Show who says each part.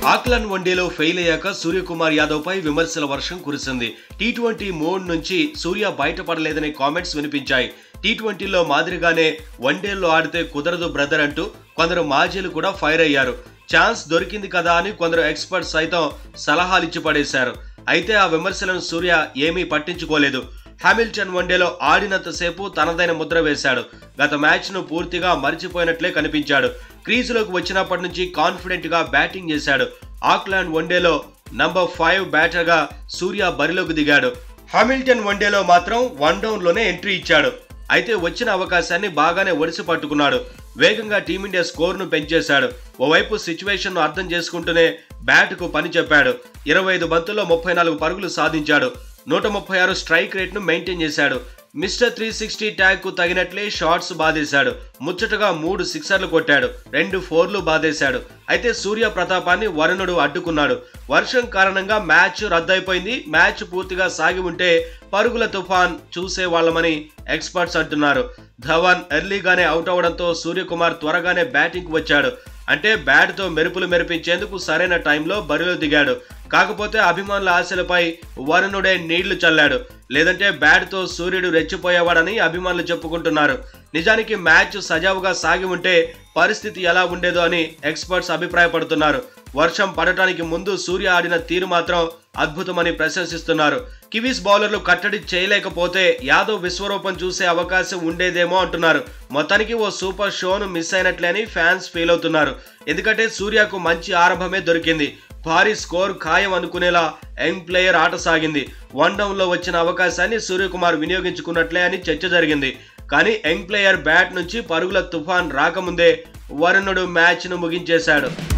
Speaker 1: Auckland వన్డేలో fail అయ్యాక సూర్యకుమార్ యాదవ్ పై విమర్శల వర్షం కురిసింది టీ ట్వంటీ మోడ్ నుంచి సూర్య బయటపడలేదనే కామెంట్స్ వినిపించాయి టీ ట్వంటీలో మాదిరిగానే వన్డేల్లో ఆడితే కుదరదు బ్రదర్ అంటూ కొందరు మాజీలు కూడా ఫైర్ అయ్యారు ఛాన్స్ దొరికింది కదా అని కొందరు ఎక్స్పర్ట్స్ సైతం సలహాలిచ్చి పడేశారు అయితే ఆ విమర్శలను సూర్య ఏమీ పట్టించుకోలేదు హామిల్టన్ వన్డేలో ఆడినంతసేపు తనదైన ముద్ర వేశాడు గత మ్యాచ్ను పూర్తిగా మరిచిపోయినట్లే కనిపించాడు క్రీజులోకి వచ్చినప్పటి నుంచి కాన్ఫిడెంట్గా బ్యాటింగ్ చేశాడు ఆక్లాండ్ వన్డేలో నంబర్ ఫైవ్ బ్యాటర్గా సూర్య బరిలోకి దిగాడు హామిల్టన్ వన్డేలో మాత్రం వన్ డౌన్లోనే ఎంట్రీ ఇచ్చాడు అయితే వచ్చిన అవకాశాన్ని బాగానే ఒడిసి పట్టుకున్నాడు వేగంగా టీమిండియా స్కోర్ను పెంచేశాడు ఓవైపు సిచ్యువేషన్ను అర్థం చేసుకుంటూనే బ్యాట్కు పని చెప్పాడు ఇరవై ఐదు బంతుల్లో ముప్పై నాలుగు పరుగులు సాధించాడు నూట ముప్పై ఆరు స్ట్రైక్ రేట్ను మెయింటైన్ చేశాడు మిస్టర్ త్రీ సిక్స్టీ ట్యాగ్ కు తగినట్లే షాట్స్ బాధేశాడు ముచ్చటగా మూడు సిక్సర్లు కొట్టాడు రెండు ఫోర్లు బాధేశాడు అయితే సూర్య ప్రతాపాన్ని వరుణుడు అడ్డుకున్నాడు వర్షం కారణంగా మ్యాచ్ రద్దయిపోయింది మ్యాచ్ పూర్తిగా సాగి ఉంటే పరుగుల తుఫాన్ చూసే వాళ్ళమని ఎక్స్పర్ట్స్ అంటున్నారు ధవన్ ఎర్లీగానే అవుట్ అవడంతో సూర్యకుమార్ త్వరగానే బ్యాటింగ్ వచ్చాడు అంటే బ్యాట్తో మెరుపులు మెరిపించేందుకు సరైన టైంలో బరిలో దిగాడు కాకపోతే అభిమానుల ఆశలపై వరుణుడే నీళ్లు చల్లాడు లేదంటే బ్యాట్తో సూర్యుడు రెచ్చిపోయేవాడని అభిమానులు చెప్పుకుంటున్నారు నిజానికి మ్యాచ్ సజావుగా సాగి ఉంటే పరిస్థితి ఎలా ఉండేదో అని ఎక్స్పర్ట్స్ అభిప్రాయపడుతున్నారు వర్షం పడటానికి ముందు సూర్య ఆడిన తీరు మాత్రం అద్భుతమని ప్రశంసిస్తున్నారు కివీస్ బౌలర్లు కట్టడి చేయలేకపోతే యాదవ్ విశ్వరూపం చూసే అవకాశం ఉండేదేమో అంటున్నారు మొత్తానికి ఓ సూపర్ షోను మిస్ అయినట్లే అని ఫ్యాన్స్ ఫీల్ అవుతున్నారు ఎందుకంటే సూర్యకు మంచి ఆరంభమే దొరికింది భారీ స్కోర్ ఖాయం అనుకునేలా యంగ్ ప్లేయర్ ఆట సాగింది వన్ డౌన్ లో వచ్చిన అవకాశాన్ని సూర్యకుమార్ వినియోగించుకున్నట్లే అని చర్చ జరిగింది కానీ యంగ్ ప్లేయర్ బ్యాట్ నుంచి పరుగుల తుఫాన్ రాకముందే వరుణుడు మ్యాచ్ను ముగించేశాడు